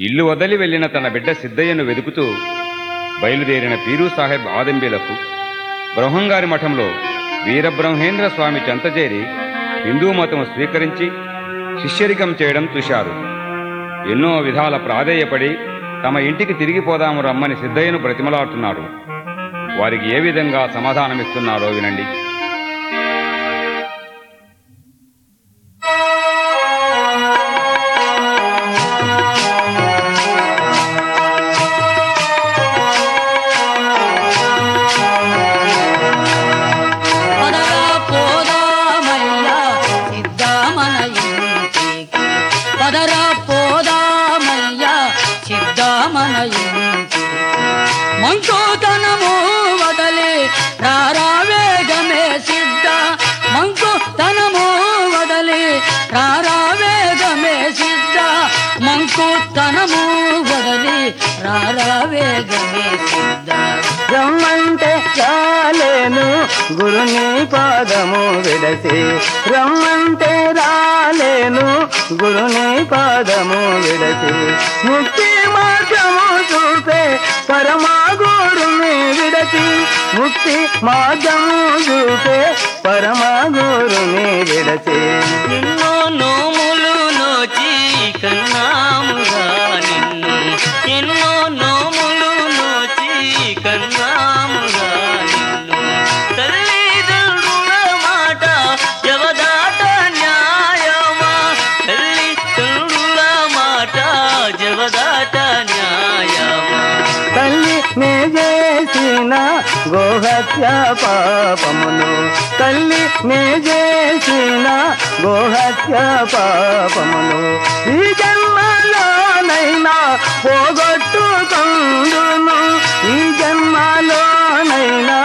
ఇల్లు వదిలి వెళ్ళిన తన బిడ్డ సిద్ధయ్యను వెతుకుతూ బయలుదేరిన పీరు సాహెబ్ ఆదంబీలకు బ్రహ్మంగారి మఠంలో వీరబ్రహ్మేంద్ర స్వామి చెంతచేరి హిందూ మతం స్వీకరించి శిష్యరికం చేయడం చూశారు ఎన్నో విధాల ప్రాధేయపడి తమ ఇంటికి తిరిగిపోదాము రమ్మని సిద్ధయ్యను బ్రతిమలాడుతున్నారు వారికి ఏ విధంగా సమాధానమిస్తున్నారో వినండి పదరా పోదామయ్యా సిద్ధామన ఇంటికి పదరా పోదామయ్యా సిద్ధామన ఇంటికి మంకుతనము వదలి రారా వేగమే సిద్ధ మంకుతనము వదలి రారా వేగమే సిద్ధ మంకుతనము వదలి రారా వేగమే సిద్ధ రమ్మంటే రాలేను గురుని పాదము విడసి రమ్మంటే రాలేను గురుని పాదము విడసి ముక్తి మార్గము చూపే పరమా గురుని విడసి ముక్తి మార్గము చూపే పరమా గురుని విడసి ఎన్నో నోములు నోచి కన్నాముగా నిన్ను ఎన్నో నోములు నోచి కన్నాముగా నిన్ను తల్లిదండ్రుల మాట జవదాట న్యాయమా తల్లిదండ్రుల మాట జవదాట న్యాయమా తల్లి నే చేసిన గోహత్య పాపమును తల్లి నే చేసిన గోహత్య పాపమును ఈ జన్మలోనైనా పోగొట్టుకుందును ఈ జన్మలోనైనా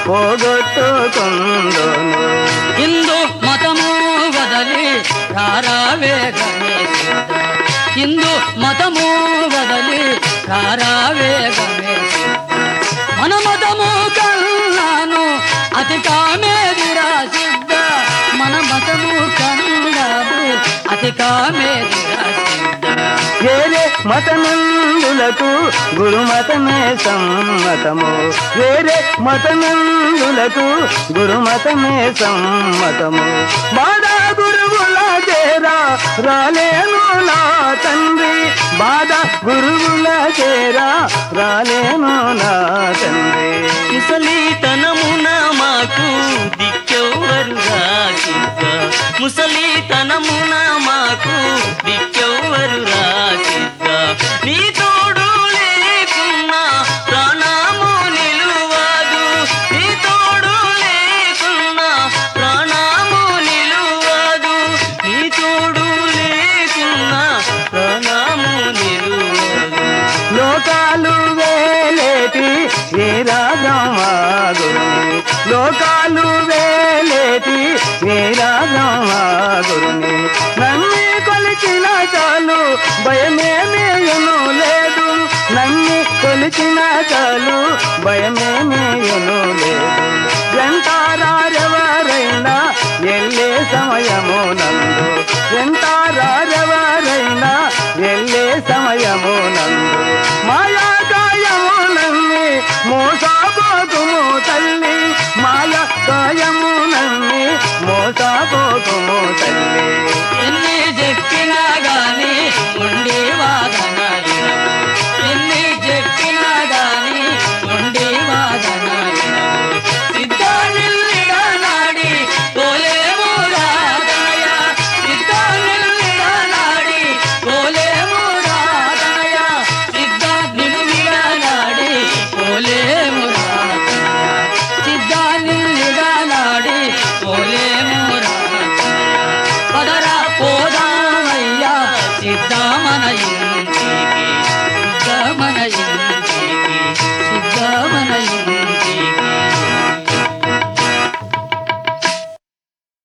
పోగొట్టుకుందును హిందూ మతము వదలి రారావే గణేశ హిందూ మతము వదలి రారావే గణేశ మన మతము కన్నాను అతి కామేదిరా సిద్ధ మన మతము కన్నాడు అతి కామేదిరా సిద్ధ వేరే మతనందులకు గురుమతమే సమ్మతము వేరే మతనందులకు గురుమతమే సమ్మతము బాధ గురువుల చేరా రాలేను నా తండ్రి బాధ గురువుల చేరా రాలేను నా తండ్రి ముసలితనమున మాకు దిక్కెవ్వరుగా సిద్ధ ముసలితనమున మాకు దిక్కెవ్వరుగా సిద్ధ నీ తోడు లేకున్నా ప్రాణము నిలువదు నీ తోడు లేకున్నా ప్రాణము నిలువదు నీ తోడు లేకున్నా ప్రాణము నిలువదు లోకాలు వేలేటి వీరా బ్రహ్మ గురుని లోకాలు వేలేటి వీరా బ్రహ్మ గురుని నమ్మి కొలిచిన చాలు భయమేమేయును లేదు నమ్మి కొలిచిన చాలు భయమేమేయును లేదు వెంటారెవరైనా ఎల్లే సమయము నందు వెంటారెవరైనా ఎల్లే సమయము నందు మాయా గాయము నమ్మి మోసపోకుము తల్లి మాయా గాయము నమ్మి మోసపోకుము తల్లి ఎన్ని చెప్పినా గాని ఉండి వాదన వినవు. ఎన్ని చెప్పినా గాని ఉండి వాదన వినవు. సిద్ధానిల్లిడ నాడి పోలేము రాదనయ. సిద్ధానిల్లిడ నాడి పోలేము రాదనయ. సిద్ధానిల్లిడ నాడి పోలేము రాదనయ. సిద్ధానిల్లిడ నాడి పోలేము రాదనయ. పదరా పోదామయ్యా సిద్ధామన ఇంటికి